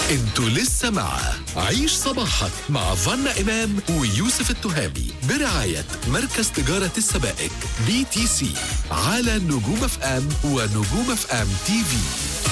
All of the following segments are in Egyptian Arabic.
انتوا لسه مع عيش صباحك مع فنا إمام ويوسف التهامي برعاية مركز تجارة السبائك بي تي سي على نجوم اف ام ونجوم اف ام تي في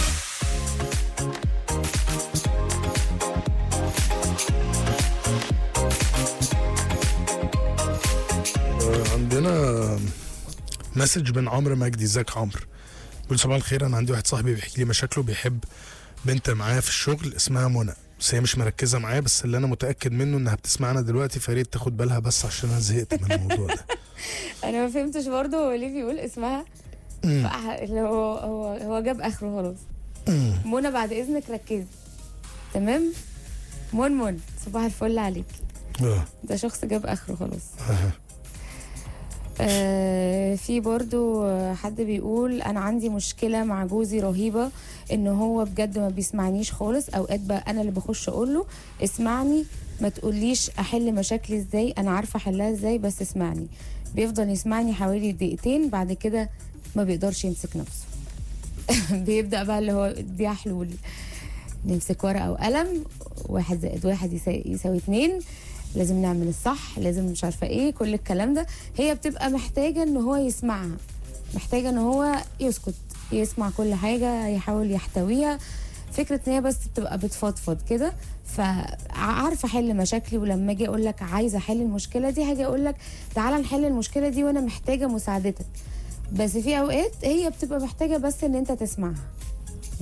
عندنا مسج من عمرو مجدي ازيك يا عمرو بيقول صباح الخير انا عندي واحد صاحبي بيحكي لي مشاكله بيحب بنت معاه في الشغل اسمها منى بس هي مش مركزه معاه بس اللي انا متاكد منه انها بتسمعنا دلوقتي فياريت تاخد بالها بس عشان انا زهقت من الموضوع ده انا ما فهمتش برضه هو ليه بيقول اسمها مم. فأح- اللي هو هو هو جاب اخره خلاص مم. منى بعد اذنك ركزي تمام من من صباح الفل عليك اه ده شخص جاب اخره خلاص آه. آه في برضو آه، حد بيقول انا عندي مشكله مع جوزي رهيبه ان هو بجد ما بيسمعنيش خالص اوقات بقى انا اللي بخش اقول له اسمعني ما تقوليش احل مشاكلي ازاي انا عارفه احلها ازاي بس اسمعني بيفضل يسمعني حوالي دقيقتين بعد كده ما بيقدرش يمسك نفسه بيبدا بقى اللي هو اديها حلول نمسك ورقه وقلم واحد زائد واحد يساوي, يساوي اتنين لازم نعمل الصح لازم مش عارفه ايه كل الكلام ده هي بتبقى محتاجه ان هو يسمعها محتاجه ان هو يسكت يسمع كل حاجه يحاول يحتويها فكره ان هي بس بتبقى بتفضفض كده فعارفه احل مشاكلي ولما اجي اقول لك عايزه احل المشكله دي هاجي اقول لك تعالى نحل المشكله دي وانا محتاجه مساعدتك بس في اوقات هي بتبقى محتاجه بس ان انت تسمعها